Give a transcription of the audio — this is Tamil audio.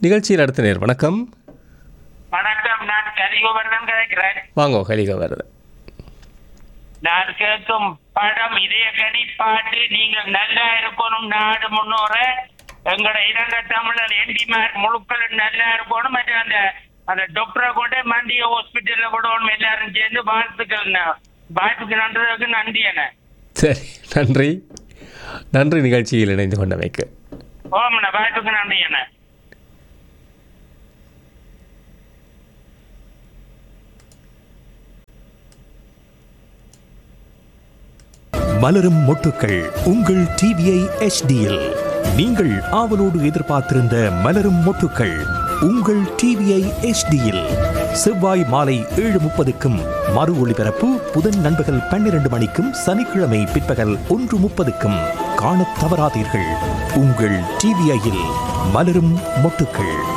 நிகழ்ச்சியில் அடுத்த நேர் வணக்கம் வணக்கம் நான் கலிகோவர்தன் கேட்கிறேன் வாங்கோ கலிக வருது நான் கேட்கும் படம் இதய கனி பாட்டு நீங்கள் நல்லா இருக்கணும் நாடு முன்னோர எங்களோட இலங்கை தமிழர் எம்பிமார் முழுக்கள் நல்லா இருக்கணும் மற்றும் அந்த அந்த டாக்டரை கொண்டு மண்டிய ஹாஸ்பிட்டல்ல விடணும் எல்லாரும் சேர்ந்து வாழ்த்துக்கள் ந- வாழ்த்துக்கு நன்றதுக்கு நன்றி என்ன சரி நன்றி நன்றி நிகழ்ச்சியில் இணைந்து கொண்டமைக்கு ஓமண்ணா வாழ்த்துக்கு நன்றி என்ன மலரும் மொட்டுக்கள் உங்கள் டிவிஐ எச்டியில் நீங்கள் ஆவலோடு எதிர்பார்த்திருந்த மலரும் மொட்டுக்கள் உங்கள் டிவிஐ எச்டியில் செவ்வாய் மாலை ஏழு முப்பதுக்கும் மறு ஒளிபரப்பு புதன் நண்பகல் பன்னிரண்டு மணிக்கும் சனிக்கிழமை பிற்பகல் ஒன்று முப்பதுக்கும் காணத் தவறாதீர்கள் உங்கள் டிவிஐயில் மலரும் மொட்டுக்கள்